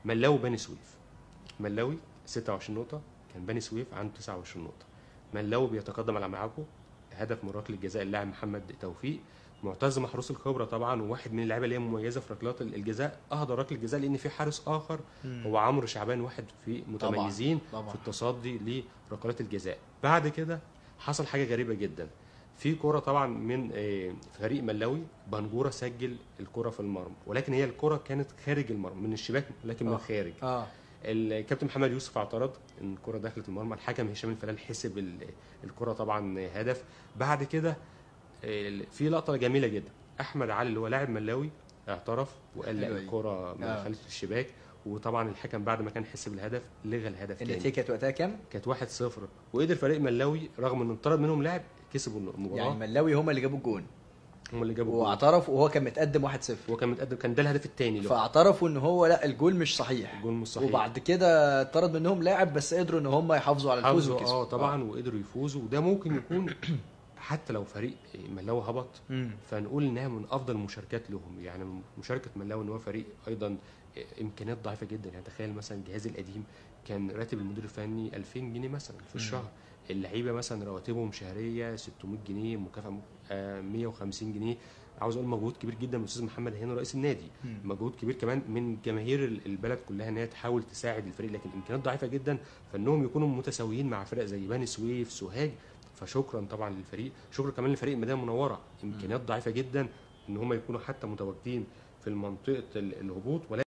ملاوي بني سويف ملاوي 26 نقطه كان بني سويف عنده 29 نقطه ملاوي بيتقدم على ملعبه هدف من ركله الجزاء اللاعب محمد توفيق معتز محروس الخبره طبعا وواحد من اللعيبه اللي هي مميزه في ركلات الجزاء اهدى ركله الجزاء لان في حارس اخر هو عمرو شعبان واحد في متميزين طبعاً. في التصدي لركلات الجزاء بعد كده حصل حاجه غريبه جدا في كرة طبعا من آه، فريق ملاوي بنجورة سجل الكرة في المرمى ولكن هي الكرة كانت خارج المرمى من الشباك لكن من آه. خارج اه الكابتن محمد يوسف اعترض ان الكره دخلت المرمى الحكم هشام الفلال حسب ال- الكره طبعا هدف بعد كده ال- في لقطه جميله جدا احمد علي اللي هو لاعب ملاوي اعترف وقال لا حلوة دي. الكره ما آه. دخلتش الشباك وطبعا الحكم بعد ما كان حسب الهدف لغى الهدف تاني النتيجه كانت وقتها كام؟ كانت 1-0 وقدر فريق ملاوي رغم ان انطرد منهم لاعب كسبوا المباراه يعني ملاوي هم اللي جابوا الجون هم اللي جابوا الجول. واعترفوا وهو كان متقدم 1-0 هو كان متقدم كان ده الهدف الثاني له فاعترفوا ان هو لا الجول مش صحيح الجول مش صحيح وبعد كده اتطرد منهم لاعب بس قدروا ان هم يحافظوا على الفوز حافظوا وكسبوا اه طبعا وقدروا يفوزوا وده ممكن يكون حتى لو فريق ملاوي هبط مم. فنقول انها من افضل المشاركات لهم يعني مشاركه ملاوي ان هو فريق ايضا امكانيات ضعيفه جدا يعني تخيل مثلا الجهاز القديم كان راتب المدير الفني 2000 جنيه مثلا في الشهر اللعيبه مثلا رواتبهم شهريه 600 جنيه مكافاه آه، 150 جنيه عاوز اقول مجهود كبير جدا من الاستاذ محمد هاني رئيس النادي مم. مجهود كبير كمان من جماهير ال- البلد كلها ان هي تحاول تساعد الفريق لكن الامكانيات ضعيفه جدا فانهم يكونوا متساويين مع فرق زي بني سويف سوهاج فشكرا طبعا للفريق شكرا كمان لفريق المدينه المنوره امكانيات ضعيفه جدا ان هم يكونوا حتى متواجدين في المنطقه ال- الهبوط ولكن